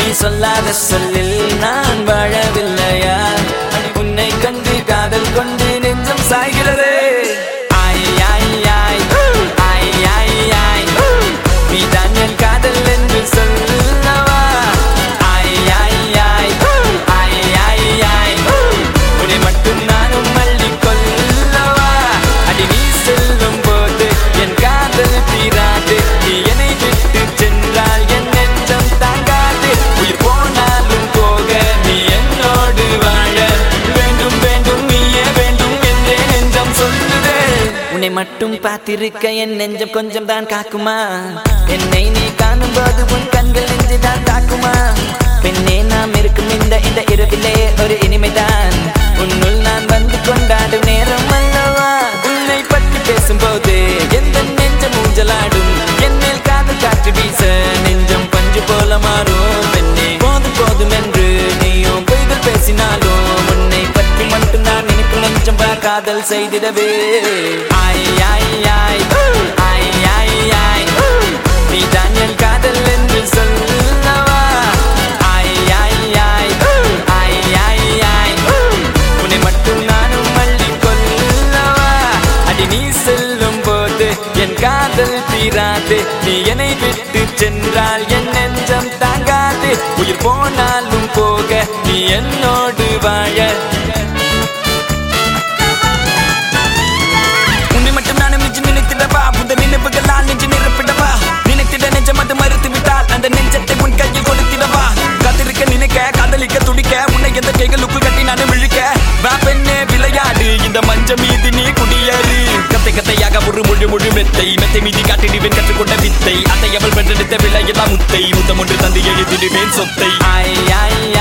நீ சொல்லாத சொல்லில் நான் வாழவில்லையா உன்னை கண்டு காதல் கொண்டு நெஞ்சம் சாய்கிறது ஆய் ஆய் ஆய் ஆய் ஆய் ஆய் நீ தான் என் காதல் என்று சொல்லவா ஆய் ஆய் ஆய் ஆய் ஆய் ஆய் உன்னை மட்டும் நானும் மல்லி கொல்லவா அடி நீ செல்லும் போது என் காதல் தீராது நீ என்னை விட்டு சென்றால் என் நெஞ்சம் தாங்காது உயிர் போனாலும் போக நீ என்னோடு வாழ வேண்டும் வேண்டும் நீயே வேண்டும் என்றே நெஞ்சம் சொல்லுதே உன்னை மட்டும் பார்த்திருக்க என் நெஞ்சம் கொஞ்சம் தான் காக்குமா என்னை நீ காணும் போது உன் கண்கள் நெஞ்சு தான் தாக்குமா பெண்ணே நாம் இருக்கும் இந்த இந்த இரவிலே ஒரு இனிமைதான் உன்னுள் நான் வந்து கொண்டாடும் நேரம் அல்லவா உன்னை பற்றி பேசும்போது எந்த நெஞ்சம் ஊஞ்சலாடும் என்னில் காதல் காற்று வீச நெஞ்சம் பஞ்சு போல மாறும் பெண்ணே போதும் போதும் என்று நீயும் பொய்கள் பேசினாலும் உன்னை பற்றி மட்டும் நான் நினைக்கும் நெஞ்சம் பா காதல் செய்திடவே ஆய் ஆய் ஆய் ஆய் ஆய் ஆய் நீ தான் என் காதல் என்று சொல்லவா ஆய் ஆய் ஆய் ஆய் ஆய் ஆய் உன்னை மட்டும் நானும் மல்லி கொல்லவா அடி நீ செல்லும் போது என் காதல் தீராது நீ என்னை விட்டு சென்றால் என் நெஞ்சம் தாங்காது உயிர் போனாலும் போக நீ என்னோடு வாழ உன்னை மட்டும் நானும் நெஞ்சு நினைத்திடவா புத நினைவுகளால் நெஞ்சு நிரப்பிடவா நினைத்திட நெஞ்சம் அது மறுத்து விட்டால் அந்த நெஞ்சத்தை உன் கையில் கொடுத்திடவா காத்திருக்க நினைக்க காதலிக்க துடிக்க உன்னை எந்த கைகளுக்கு கட்டி நானும் இழுக்க வா பெண்ணே விளையாடு இந்த மஞ்ச மீது நீ குடியேறு கத்தை கத்தையாக ஒரு மொழி மொழி மெத்தை மெத்தை மீதி காட்டிடுவேன் கற்றுக்கொண்ட வித்தை அதை அவள் பெற்றெடுத்த விலையெல்லாம் முத்தை முத்தம் ஒன்று தந்து எழுதிடுவேன் சொத்தை ஆய் ஆய்